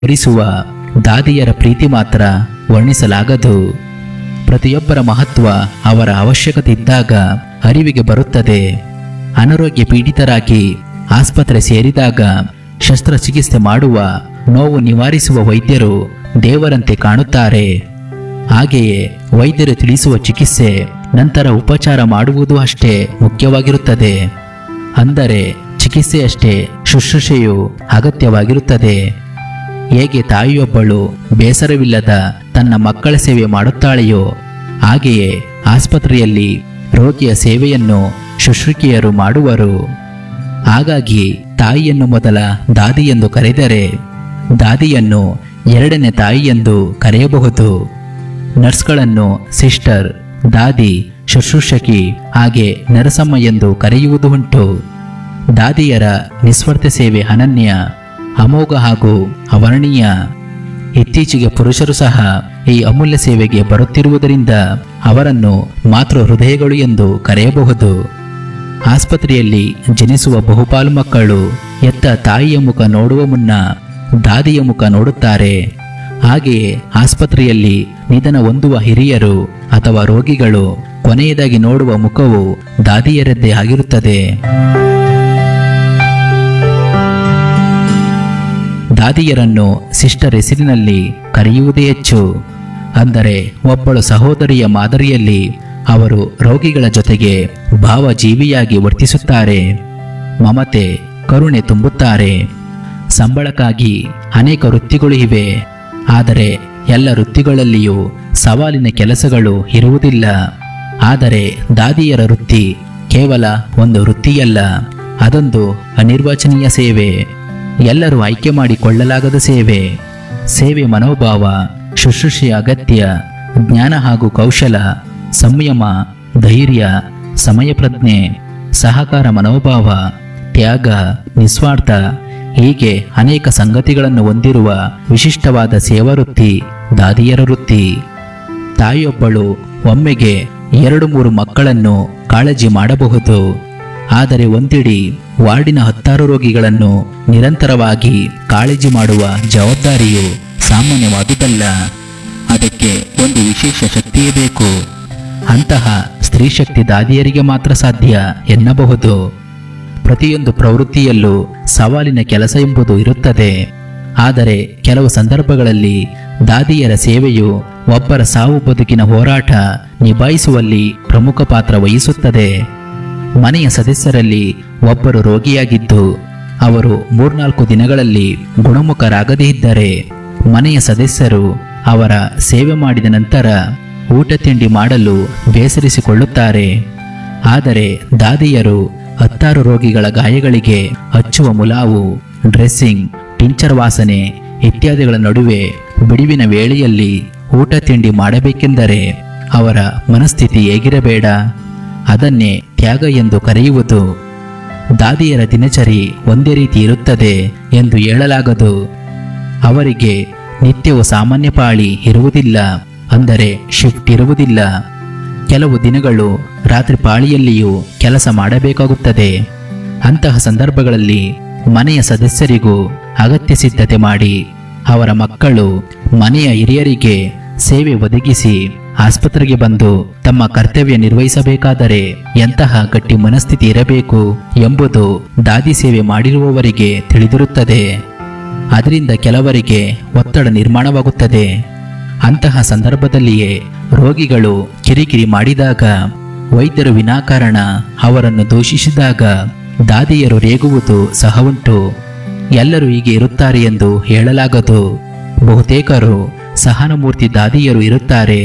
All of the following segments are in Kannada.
ತೋರಿಸುವ ದಾದಿಯರ ಪ್ರೀತಿ ಮಾತ್ರ ವರ್ಣಿಸಲಾಗದು ಪ್ರತಿಯೊಬ್ಬರ ಮಹತ್ವ ಅವರ ಅವಶ್ಯಕತೆ ಇದ್ದಾಗ ಅರಿವಿಗೆ ಬರುತ್ತದೆ ಅನಾರೋಗ್ಯ ಪೀಡಿತರಾಗಿ ಆಸ್ಪತ್ರೆ ಸೇರಿದಾಗ ಶಸ್ತ್ರಚಿಕಿತ್ಸೆ ಮಾಡುವ ನೋವು ನಿವಾರಿಸುವ ವೈದ್ಯರು ದೇವರಂತೆ ಕಾಣುತ್ತಾರೆ ಹಾಗೆಯೇ ವೈದ್ಯರು ತಿಳಿಸುವ ಚಿಕಿತ್ಸೆ ನಂತರ ಉಪಚಾರ ಮಾಡುವುದು ಅಷ್ಟೇ ಮುಖ್ಯವಾಗಿರುತ್ತದೆ ಅಂದರೆ ಚಿಕಿತ್ಸೆಯಷ್ಟೇ ಶುಶ್ರೂಷೆಯು ಅಗತ್ಯವಾಗಿರುತ್ತದೆ ಹೇಗೆ ತಾಯಿಯೊಬ್ಬಳು ಬೇಸರವಿಲ್ಲದ ತನ್ನ ಮಕ್ಕಳ ಸೇವೆ ಮಾಡುತ್ತಾಳೆಯೋ ಹಾಗೆಯೇ ಆಸ್ಪತ್ರೆಯಲ್ಲಿ ರೋಗಿಯ ಸೇವೆಯನ್ನು ಶುಶ್ರೂಷಕಿಯರು ಮಾಡುವರು ಹಾಗಾಗಿ ತಾಯಿಯನ್ನು ಮೊದಲ ದಾದಿ ಎಂದು ಕರೆದರೆ ದಾದಿಯನ್ನು ಎರಡನೇ ತಾಯಿ ಎಂದು ಕರೆಯಬಹುದು ನರ್ಸ್ಗಳನ್ನು ಸಿಸ್ಟರ್ ದಾದಿ ಶುಶ್ರೂಷಕಿ ಹಾಗೆ ನರಸಮ್ಮ ಎಂದು ಕರೆಯುವುದು ಉಂಟು ದಾದಿಯರ ನಿಸ್ವಾರ್ಥ ಸೇವೆ ಅನನ್ಯ ಅಮೋಘ ಹಾಗೂ ಅವರ್ಣೀಯ ಇತ್ತೀಚೆಗೆ ಪುರುಷರು ಸಹ ಈ ಅಮೂಲ್ಯ ಸೇವೆಗೆ ಬರುತ್ತಿರುವುದರಿಂದ ಅವರನ್ನು ಮಾತೃ ಹೃದಯಗಳು ಎಂದು ಕರೆಯಬಹುದು ಆಸ್ಪತ್ರೆಯಲ್ಲಿ ಜನಿಸುವ ಬಹುಪಾಲು ಮಕ್ಕಳು ಎತ್ತ ತಾಯಿಯ ಮುಖ ನೋಡುವ ಮುನ್ನ ದಾದಿಯ ಮುಖ ನೋಡುತ್ತಾರೆ ಹಾಗೆಯೇ ಆಸ್ಪತ್ರೆಯಲ್ಲಿ ನಿಧನ ಹೊಂದುವ ಹಿರಿಯರು ಅಥವಾ ರೋಗಿಗಳು ಕೊನೆಯದಾಗಿ ನೋಡುವ ಮುಖವು ದಾದಿಯರದ್ದೇ ಆಗಿರುತ್ತದೆ ದಾದಿಯರನ್ನು ಸಿಸ್ಟರ್ ಹೆಸರಿನಲ್ಲಿ ಕರೆಯುವುದೇ ಹೆಚ್ಚು ಅಂದರೆ ಒಬ್ಬಳು ಸಹೋದರಿಯ ಮಾದರಿಯಲ್ಲಿ ಅವರು ರೋಗಿಗಳ ಜೊತೆಗೆ ಭಾವಜೀವಿಯಾಗಿ ವರ್ತಿಸುತ್ತಾರೆ ಮಮತೆ ಕರುಣೆ ತುಂಬುತ್ತಾರೆ ಸಂಬಳಕ್ಕಾಗಿ ಅನೇಕ ವೃತ್ತಿಗಳು ಇವೆ ಆದರೆ ಎಲ್ಲ ವೃತ್ತಿಗಳಲ್ಲಿಯೂ ಸವಾಲಿನ ಕೆಲಸಗಳು ಇರುವುದಿಲ್ಲ ಆದರೆ ದಾದಿಯರ ವೃತ್ತಿ ಕೇವಲ ಒಂದು ವೃತ್ತಿಯಲ್ಲ ಅದೊಂದು ಅನಿರ್ವಚನೀಯ ಸೇವೆ ಎಲ್ಲರೂ ಆಯ್ಕೆ ಮಾಡಿಕೊಳ್ಳಲಾಗದ ಸೇವೆ ಸೇವೆ ಮನೋಭಾವ ಶುಶ್ರೂಷೆಯ ಅಗತ್ಯ ಜ್ಞಾನ ಹಾಗೂ ಕೌಶಲ ಸಂಯಮ ಧೈರ್ಯ ಸಮಯ ಪ್ರಜ್ಞೆ ಸಹಕಾರ ಮನೋಭಾವ ತ್ಯಾಗ ನಿಸ್ವಾರ್ಥ ಹೀಗೆ ಅನೇಕ ಸಂಗತಿಗಳನ್ನು ಹೊಂದಿರುವ ವಿಶಿಷ್ಟವಾದ ಸೇವಾ ವೃತ್ತಿ ದಾದಿಯರ ವೃತ್ತಿ ತಾಯಿಯೊಬ್ಬಳು ಒಮ್ಮೆಗೆ ಎರಡು ಮೂರು ಮಕ್ಕಳನ್ನು ಕಾಳಜಿ ಮಾಡಬಹುದು ಆದರೆ ಒಂದಿಡಿ ವಾರ್ಡಿನ ಹತ್ತಾರು ರೋಗಿಗಳನ್ನು ನಿರಂತರವಾಗಿ ಕಾಳಜಿ ಮಾಡುವ ಜವಾಬ್ದಾರಿಯು ಸಾಮಾನ್ಯವಾದುದಲ್ಲ ಅದಕ್ಕೆ ಒಂದು ವಿಶೇಷ ಶಕ್ತಿಯೇ ಬೇಕು ಅಂತಹ ಸ್ತ್ರೀ ಶಕ್ತಿ ದಾದಿಯರಿಗೆ ಮಾತ್ರ ಸಾಧ್ಯ ಎನ್ನಬಹುದು ಪ್ರತಿಯೊಂದು ಪ್ರವೃತ್ತಿಯಲ್ಲೂ ಸವಾಲಿನ ಕೆಲಸ ಎಂಬುದು ಇರುತ್ತದೆ ಆದರೆ ಕೆಲವು ಸಂದರ್ಭಗಳಲ್ಲಿ ದಾದಿಯರ ಸೇವೆಯು ಒಬ್ಬರ ಸಾವು ಬದುಕಿನ ಹೋರಾಟ ನಿಭಾಯಿಸುವಲ್ಲಿ ಪ್ರಮುಖ ಪಾತ್ರ ವಹಿಸುತ್ತದೆ ಮನೆಯ ಸದಸ್ಯರಲ್ಲಿ ಒಬ್ಬರು ರೋಗಿಯಾಗಿದ್ದು ಅವರು ಮೂರ್ನಾಲ್ಕು ದಿನಗಳಲ್ಲಿ ಗುಣಮುಖರಾಗದೇ ಇದ್ದರೆ ಮನೆಯ ಸದಸ್ಯರು ಅವರ ಸೇವೆ ಮಾಡಿದ ನಂತರ ಊಟ ತಿಂಡಿ ಮಾಡಲು ಬೇಸರಿಸಿಕೊಳ್ಳುತ್ತಾರೆ ಆದರೆ ದಾದಿಯರು ಹತ್ತಾರು ರೋಗಿಗಳ ಗಾಯಗಳಿಗೆ ಹಚ್ಚುವ ಮುಲಾವು ಡ್ರೆಸ್ಸಿಂಗ್ ಟಿಂಚರ್ ವಾಸನೆ ಇತ್ಯಾದಿಗಳ ನಡುವೆ ಬಿಡುವಿನ ವೇಳೆಯಲ್ಲಿ ಊಟ ತಿಂಡಿ ಮಾಡಬೇಕೆಂದರೆ ಅವರ ಮನಸ್ಥಿತಿ ಹೇಗಿರಬೇಡ ಅದನ್ನೇ ತ್ಯಾಗ ಎಂದು ಕರೆಯುವುದು ದಾದಿಯರ ದಿನಚರಿ ಒಂದೇ ರೀತಿ ಇರುತ್ತದೆ ಎಂದು ಹೇಳಲಾಗದು ಅವರಿಗೆ ನಿತ್ಯವೂ ಸಾಮಾನ್ಯ ಪಾಳಿ ಇರುವುದಿಲ್ಲ ಅಂದರೆ ಶಿಫ್ಟ್ ಇರುವುದಿಲ್ಲ ಕೆಲವು ದಿನಗಳು ರಾತ್ರಿ ಪಾಳಿಯಲ್ಲಿಯೂ ಕೆಲಸ ಮಾಡಬೇಕಾಗುತ್ತದೆ ಅಂತಹ ಸಂದರ್ಭಗಳಲ್ಲಿ ಮನೆಯ ಸದಸ್ಯರಿಗೂ ಅಗತ್ಯ ಸಿದ್ಧತೆ ಮಾಡಿ ಅವರ ಮಕ್ಕಳು ಮನೆಯ ಹಿರಿಯರಿಗೆ ಸೇವೆ ಒದಗಿಸಿ ಆಸ್ಪತ್ರೆಗೆ ಬಂದು ತಮ್ಮ ಕರ್ತವ್ಯ ನಿರ್ವಹಿಸಬೇಕಾದರೆ ಎಂತಹ ಗಟ್ಟಿ ಮನಸ್ಥಿತಿ ಇರಬೇಕು ಎಂಬುದು ದಾದಿ ಸೇವೆ ಮಾಡಿರುವವರಿಗೆ ತಿಳಿದಿರುತ್ತದೆ ಅದರಿಂದ ಕೆಲವರಿಗೆ ಒತ್ತಡ ನಿರ್ಮಾಣವಾಗುತ್ತದೆ ಅಂತಹ ಸಂದರ್ಭದಲ್ಲಿಯೇ ರೋಗಿಗಳು ಕಿರಿಕಿರಿ ಮಾಡಿದಾಗ ವೈದ್ಯರು ವಿನಾಕಾರಣ ಅವರನ್ನು ದೂಷಿಸಿದಾಗ ದಾದಿಯರು ರೇಗುವುದು ಸಹ ಉಂಟು ಎಲ್ಲರೂ ಹೀಗೆ ಇರುತ್ತಾರೆ ಎಂದು ಹೇಳಲಾಗದು ಬಹುತೇಕರು ಸಹಾನುಮೂರ್ತಿ ದಾದಿಯರು ಇರುತ್ತಾರೆ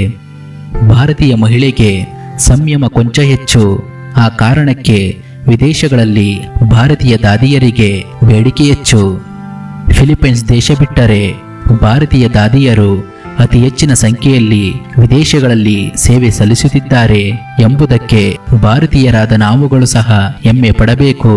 ಭಾರತೀಯ ಮಹಿಳೆಗೆ ಸಂಯಮ ಕೊಂಚ ಹೆಚ್ಚು ಆ ಕಾರಣಕ್ಕೆ ವಿದೇಶಗಳಲ್ಲಿ ಭಾರತೀಯ ದಾದಿಯರಿಗೆ ಬೇಡಿಕೆ ಹೆಚ್ಚು ಫಿಲಿಪೈನ್ಸ್ ದೇಶ ಬಿಟ್ಟರೆ ಭಾರತೀಯ ದಾದಿಯರು ಅತಿ ಹೆಚ್ಚಿನ ಸಂಖ್ಯೆಯಲ್ಲಿ ವಿದೇಶಗಳಲ್ಲಿ ಸೇವೆ ಸಲ್ಲಿಸುತ್ತಿದ್ದಾರೆ ಎಂಬುದಕ್ಕೆ ಭಾರತೀಯರಾದ ನಾವುಗಳು ಸಹ ಹೆಮ್ಮೆ ಪಡಬೇಕು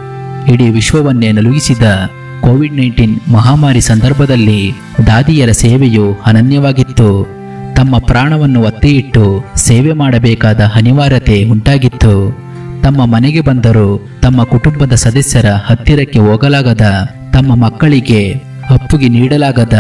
ಇಡೀ ವಿಶ್ವವನ್ನೇ ನಲುಗಿಸಿದ ಕೋವಿಡ್ ನೈನ್ಟೀನ್ ಮಹಾಮಾರಿ ಸಂದರ್ಭದಲ್ಲಿ ದಾದಿಯರ ಸೇವೆಯು ಅನನ್ಯವಾಗಿತ್ತು ತಮ್ಮ ಪ್ರಾಣವನ್ನು ಒತ್ತೆಯಿಟ್ಟು ಸೇವೆ ಮಾಡಬೇಕಾದ ಅನಿವಾರ್ಯತೆ ಉಂಟಾಗಿತ್ತು ತಮ್ಮ ಮನೆಗೆ ಬಂದರೂ ತಮ್ಮ ಕುಟುಂಬದ ಸದಸ್ಯರ ಹತ್ತಿರಕ್ಕೆ ಹೋಗಲಾಗದ ತಮ್ಮ ಮಕ್ಕಳಿಗೆ ಅಪ್ಪುಗೆ ನೀಡಲಾಗದ